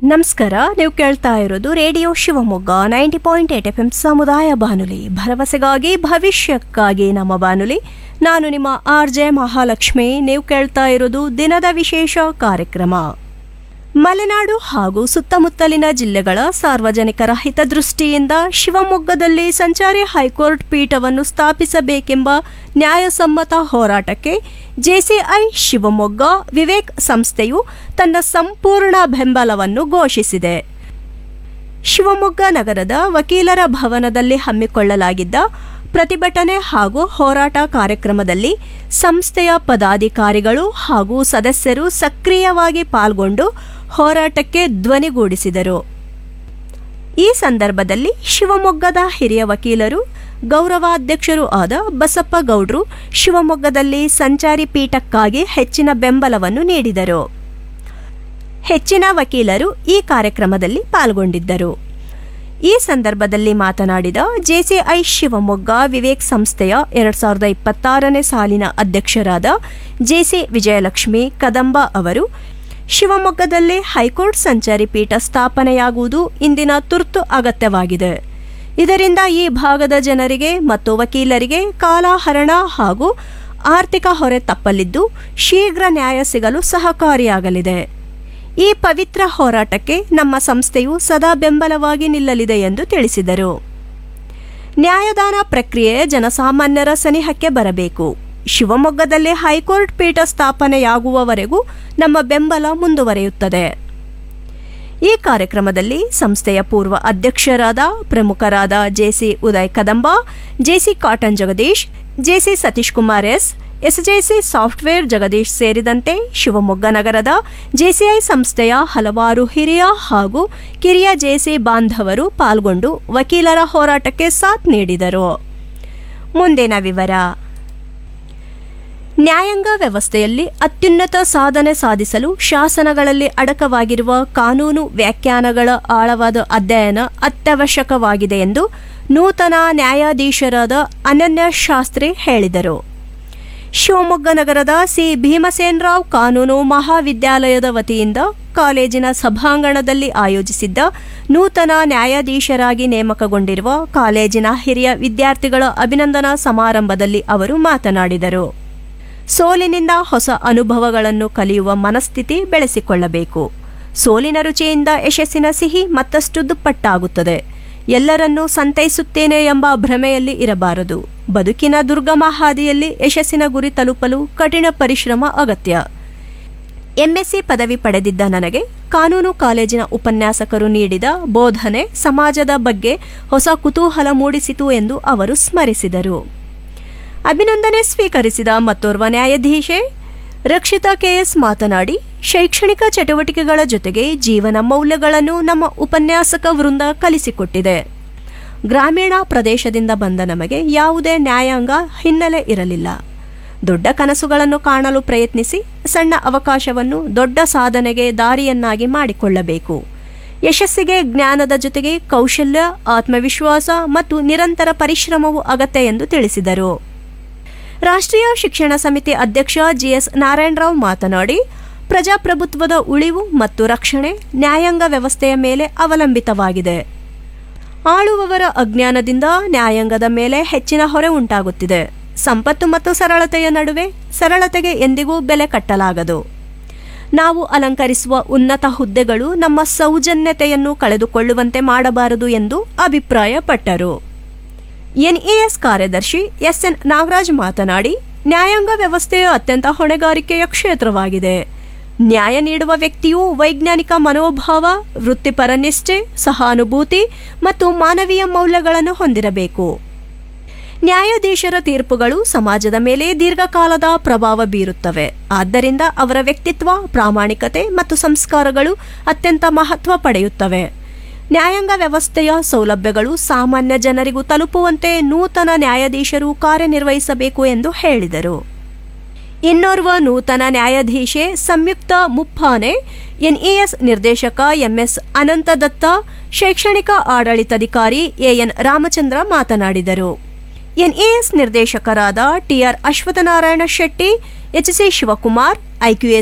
ನಮಸ್ಕಾರ ನೀವು ಕೇಳ್ತಾ ಇರೋದು radio Shivamogga ninety point eight F M ಸಮುದಾಯ ಬಾನುಲಿ ಭರವಸೆಗಾಗಿ ಭವಿಷ್ಯಕ್ಕಾಗಿ ನಮ್ಮ ಬಾನುಲಿ ನಾನು ನಿಮ್ಮ ಆರ್ ಜೆ ಮಹಾಲಕ್ಷ್ಮಿ ನೀವು ಕೇಳ್ತಾ ಇರೋದು ದಿನದ ವಿಶೇಷ ಕಾರ್ಯಕ್ರಮ ಮಲೆನಾಡು ಹಾಗೂ ಸುತ್ತಮುತ್ತಲಿನ ಜಿಲ್ಲೆಗಳ ಸಾರ್ವಜನಿಕರ ಹಿತದೃಷ್ಟಿಯಿಂದ ಶಿವಮೊಗ್ಗದಲ್ಲಿ ಸಂಚಾರಿ ಹೈಕೋರ್ಟ್ ಪೀಠವನ್ನು ಸ್ಥಾಪಿಸಬೇಕೆಂಬ ನ್ಯಾಯಸಮ್ಮತ ಹೋರಾಟಕ್ಕೆ ಜೆಸಿಐ ಶಿವಮೊಗ್ಗ ವಿವೇಕ್ ಸಂಸ್ಥೆಯು ತನ್ನ ಸಂಪೂರ್ಣ ಬೆಂಬಲವನ್ನು ಘೋಷಿಸಿದೆ ಶಿವಮೊಗ್ಗ ನಗರದ ವಕೀಲರ ಭವನದಲ್ಲಿ ಹಮ್ಮಿಕೊಳ್ಳಲಾಗಿದ್ದ ಪ್ರತಿಭಟನೆ ಹಾಗೂ ಹೋರಾಟ ಕಾರ್ಯಕ್ರಮದಲ್ಲಿ ಸಂಸ್ಥೆಯ ಪದಾಧಿಕಾರಿಗಳು ಹಾಗೂ ಸದಸ್ಯರು ಸಕ್ರಿಯವಾಗಿ ಪಾಲ್ಗೊಂಡು ಹೋರಾಟಕ್ಕೆ ಧ್ವನಿಗೂಡಿಸಿದರು ಈ ಸಂದರ್ಭದಲ್ಲಿ ಶಿವಮೊಗ್ಗದ ಹಿರಿಯ ವಕೀಲರು ಗೌರವಾಧ್ಯಕ್ಷರೂ ಆದ ಬಸಪ್ಪ ಗೌಡ್ರು ಶಿವಮೊಗ್ಗದಲ್ಲಿ ಸಂಚಾರಿ ಪೀಠಕ್ಕಾಗಿ ಹೆಚ್ಚಿನ ಬೆಂಬಲವನ್ನು ನೀಡಿದರು ಹೆಚ್ಚಿನ ವಕೀಲರು ಈ ಕಾರ್ಯಕ್ರಮದಲ್ಲಿ ಪಾಲ್ಗೊಂಡಿದ್ದರು ಈ ಸಂದರ್ಭದಲ್ಲಿ ಮಾತನಾಡಿದ ಜೆಸಿಐ ಶಿವಮೊಗ್ಗ ವಿವೇಕ್ ಸಂಸ್ಥೆಯ ಎರಡ್ ಸಾವಿರದ ಇಪ್ಪತ್ತಾರನೇ ಸಾಲಿನ ಅಧ್ಯಕ್ಷರಾದ ಜೆಸಿ ವಿಜಯಲಕ್ಷ್ಮಿ ಕದಂಬ ಅವರು ಶಿವಮೊಗ್ಗದಲ್ಲಿ ಹೈಕೋರ್ಟ್ ಸಂಚಾರಿ ಪೀಠ ಸ್ಥಾಪನೆಯಾಗುವುದು ಇಂದಿನ ತುರ್ತು ಅಗತ್ಯವಾಗಿದೆ ಇದರಿಂದ ಈ ಭಾಗದ ಜನರಿಗೆ ಮತ್ತು ವಕೀಲರಿಗೆ ಕಾಲಹರಣ ಹಾಗೂ ಆರ್ಥಿಕ ಹೊರೆ ತಪ್ಪಲಿದ್ದು ಶೀಘ್ರ ನ್ಯಾಯ ಸಿಗಲು ಸಹಕಾರಿಯಾಗಲಿದೆ ಈ ಪವಿತ್ರ ಹೋರಾಟಕ್ಕೆ ನಮ್ಮ ಸಂಸ್ಥೆಯು ಸದಾ ಬೆಂಬಲವಾಗಿ ನಿಲ್ಲಲಿದೆ ಎಂದು ತಿಳಿಸಿದರು ನ್ಯಾಯದಾನ ಪ್ರಕ್ರಿಯೆ ಜನಸಾಮಾನ್ಯರ ಸನಿಹಕ್ಕೆ ಬರಬೇಕು ಶಿವಮೊಗ್ಗದಲ್ಲಿ ಹೈಕೋರ್ಟ್ ಪೀಠ ಸ್ಥಾಪನೆಯಾಗುವವರೆಗೂ ನಮ್ಮ ಬೆಂಬಲ ಮುಂದುವರಿಯುತ್ತದೆ ಈ ಕಾರ್ಯಕ್ರಮದಲ್ಲಿ ಸಂಸ್ಥೆಯ ಪೂರ್ವ ಅಧ್ಯಕ್ಷರಾದ ಪ್ರಮುಖರಾದ JC Uday Kadamba JC cotton Jagadish JC Satish Kumar S SJC software Jagadish ಸೇರಿದಂತೆ ಶಿವಮೊಗ್ಗ ನಗರದ ಜೆಸಿಐ ಸಂಸ್ಥೆಯ ಹಲವಾರು ಹಿರಿಯ ಹಾಗೂ ಕಿರಿಯ ಜೆಸಿ ಬಾಂಧವರು ಪಾಲ್ಗೊಂಡು ವಕೀಲರ ಹೋರಾಟಕ್ಕೆ ಸಾಥ್ ನೀಡಿದರು ಮುಂದಿನ ವಿವರ ನ್ಯಾಯಾಂಗ ವ್ಯವಸ್ಥೆಯಲ್ಲಿ ಅತ್ಯುನ್ನತ ಸಾಧನೆ ಸಾಧಿಸಲು ಶಾಸನಗಳಲ್ಲಿ ಅಡಕವಾಗಿರುವ ಕಾನೂನು ವ್ಯಾಖ್ಯಾನಗಳ ಆಳವಾದ ಅಧ್ಯಯನ ಅತ್ಯವಶ್ಯಕವಾಗಿದೆ ಎಂದು ನೂತನ ನ್ಯಾಯಾಧೀಶರಾದ ಅನನ್ಯ ಶಾಸ್ತ್ರಿ ಹೇಳಿದರು ಶಿವಮೊಗ್ಗ ನಗರದ ಸಿ ಭೀಮಸೇನ್ ರಾವ್ ಕಾನೂನು ಮಹಾವಿದ್ಯಾಲಯದ ವತಿಯಿಂದ ಕಾಲೇಜಿನ ಸಭಾಂಗಣದಲ್ಲಿ ಆಯೋಜಿಸಿದ್ದ ನೂತನ ನ್ಯಾಯಾಧೀಶರಾಗಿ ನೇಮಕಗೊಂಡಿರುವ ಕಾಲೇಜಿನ ಹಿರಿಯ ವಿದ್ಯಾರ್ಥಿಗಳ ಅಭಿನಂದನಾ ಸಮಾರಂಭದಲ್ಲಿ ಅವರು ಮಾತನಾಡಿದರು ಸೋಲಿನಿಂದ ಹೊಸ ಅನುಭವಗಳನ್ನು ಕಲಿಯುವ ಮನಸ್ಥಿತಿ ಬೆಳೆಸಿಕೊಳ್ಳಬೇಕು ಸೋಲಿನ ರುಚಿಯಿಂದ ಯಶಸ್ಸಿನ ಸಿಹಿ ಮತ್ತಷ್ಟು ದುಪ್ಪಟ್ಟಾಗುತ್ತದೆ ಎಲ್ಲರನ್ನೂ ಸಂತೈಸುತ್ತೇನೆ ಎಂಬ ಭ್ರಮೆಯಲ್ಲಿ ಇರಬಾರದು ಬದುಕಿನ ದುರ್ಗಮ ಹಾದಿಯಲ್ಲಿ ಯಶಸ್ಸಿನ ಗುರಿ ತಲುಪಲು ಕಠಿಣ ಪರಿಶ್ರಮ ಅಗತ್ಯ ಎಂಎಸ್ಸಿ ಪದವಿ ಪಡೆದಿದ್ದ ನನಗೆ ಕಾನೂನು ಕಾಲೇಜಿನ ಉಪನ್ಯಾಸಕರು ನೀಡಿದ ಬೋಧನೆ ಸಮಾಜದ ಬಗ್ಗೆ ಹೊಸ ಕುತೂಹಲ ಮೂಡಿಸಿತು ಎಂದು ಅವರು ಸ್ಮರಿಸಿದರು ಅಭಿನಂದನೆ ಸ್ವೀಕರಿಸಿದ ಮತ್ತೋರ್ವ ನ್ಯಾಯಾಧೀಶೆ ರಕ್ಷಿತಾ ಕೆಎಸ್ ಮಾತನಾಡಿ ಶೈಕ್ಷಣಿಕ ಚಟುವಟಿಕೆಗಳ ಜೊತೆಗೆ ಜೀವನ ಮೌಲ್ಯಗಳನ್ನು ನಮ್ಮ ಉಪನ್ಯಾಸಕ ವೃಂದ ಕಲಿಸಿಕೊಟ್ಟಿದೆ ಗ್ರಾಮೀಣ ಪ್ರದೇಶದಿಂದ ಬಂದ ನಮಗೆ ಯಾವುದೇ ನ್ಯಾಯಾಂಗ ಹಿನ್ನೆಲೆ ಇರಲಿಲ್ಲ ದೊಡ್ಡ ಕನಸುಗಳನ್ನು ಕಾಣಲು ಪ್ರಯತ್ನಿಸಿ ಸಣ್ಣ ಅವಕಾಶವನ್ನು ದೊಡ್ಡ ಸಾಧನೆಗೆ ದಾರಿಯನ್ನಾಗಿ ಮಾಡಿಕೊಳ್ಳಬೇಕು ಯಶಸ್ಸಿಗೆ ಜ್ಞಾನದ ಜೊತೆಗೆ ಕೌಶಲ್ಯ ಆತ್ಮವಿಶ್ವಾಸ ಮತ್ತು ನಿರಂತರ ಪರಿಶ್ರಮವು ಅಗತ್ಯ ಎಂದು ತಿಳಿಸಿದರು ರಾಷ್ಟ್ರೀಯ ಶಿಕ್ಷಣ ಸಮಿತಿ ಅಧ್ಯಕ್ಷ ಜಿಎಸ್ ನಾರಾಯಣರಾವ್ ಮಾತನಾಡಿ ಪ್ರಜಾಪ್ರಭುತ್ವದ ಉಳಿವು ಮತ್ತು ರಕ್ಷಣೆ ನ್ಯಾಯಾಂಗ ವ್ಯವಸ್ಥೆಯ ಮೇಲೆ ಅವಲಂಬಿತವಾಗಿದೆ ಆಳುವವರ ಅಜ್ಞಾನದಿಂದ ನ್ಯಾಯಾಂಗದ ಮೇಲೆ ಹೆಚ್ಚಿನ ಹೊರೆ ಉಂಟಾಗುತ್ತಿದೆ ಸಂಪತ್ತು ಮತ್ತು ಸರಳತೆಯ ನಡುವೆ ಸರಳತೆಗೆ ಎಂದಿಗೂ ಬೆಲೆ ಕಟ್ಟಲಾಗದು ನಾವು ಅಲಂಕರಿಸುವ ಉನ್ನತ ಹುದ್ದೆಗಳು ನಮ್ಮ ಸೌಜನ್ಯತೆಯನ್ನು ಕಳೆದುಕೊಳ್ಳುವಂತೆ ಮಾಡಬಾರದು ಎಂದು ಅಭಿಪ್ರಾಯಪಟ್ಟರು ಎನ್ಇಎಸ್ ಕಾರ್ಯದರ್ಶಿ ಎಸ್ಎನ್ ನಾಗರಾಜ್ ಮಾತನಾಡಿ ನ್ಯಾಯಾಂಗ ವ್ಯವಸ್ಥೆಯು ಅತ್ಯಂತ ಹೊಣೆಗಾರಿಕೆಯ ಕ್ಷೇತ್ರವಾಗಿದೆ ನ್ಯಾಯ ನೀಡುವ ವ್ಯಕ್ತಿಯು ವೈಜ್ಞಾನಿಕ ಮನೋಭಾವ ವೃತ್ತಿಪರ ನಿಷ್ಠೆ ಸಹಾನುಭೂತಿ ಮತ್ತು ಮಾನವೀಯ ಮೌಲ್ಯಗಳನ್ನು ಹೊಂದಿರಬೇಕು ನ್ಯಾಯಾಧೀಶರ ತೀರ್ಪುಗಳು ಸಮಾಜದ ಮೇಲೆ ದೀರ್ಘಕಾಲದ ಪ್ರಭಾವ ಬೀರುತ್ತವೆ ಆದ್ದರಿಂದ ಅವರ ವ್ಯಕ್ತಿತ್ವ ಪ್ರಾಮಾಣಿಕತೆ ಮತ್ತು ಸಂಸ್ಕಾರಗಳು ಅತ್ಯಂತ ಮಹತ್ವ ಪಡೆಯುತ್ತವೆ ನ್ಯಾಯಾಂಗ ವ್ಯವಸ್ಥೆಯ ಸೌಲಭ್ಯಗಳು ಸಾಮಾನ್ಯ ಜನರಿಗೂ ತಲುಪುವಂತೆ ನೂತನ ನ್ಯಾಯಾಧೀಶರು ಕಾರ್ಯನಿರ್ವಹಿಸಬೇಕು ಎಂದು ಹೇಳಿದರು ಇನ್ನೋರ್ವ ನೂತನ ನ್ಯಾಯಾಧೀಶೆ ಸಂಯುಕ್ತ ಮುಪ್ಪಾನೆ ಎನ್ಇಎಸ್ ನಿರ್ದೇಶಕ ಎಂಎಸ್ ಅನಂತದತ್ತ ಶೈಕ್ಷಣಿಕ ಆಡಳಿತಾಧಿಕಾರಿ ಎಎನ್ ರಾಮಚಂದ್ರ ಮಾತನಾಡಿದರು ಎನ್ಎಎಸ್ ನಿರ್ದೇಶಕರಾದ ಟಿಆರ್ ಅಶ್ವತ್ಥನಾರಾಯಣ ಶೆಟ್ಟಿ ಎಚ್ಸಿ ಶಿವಕುಮಾರ್ ಐಕ್ಯೂಎ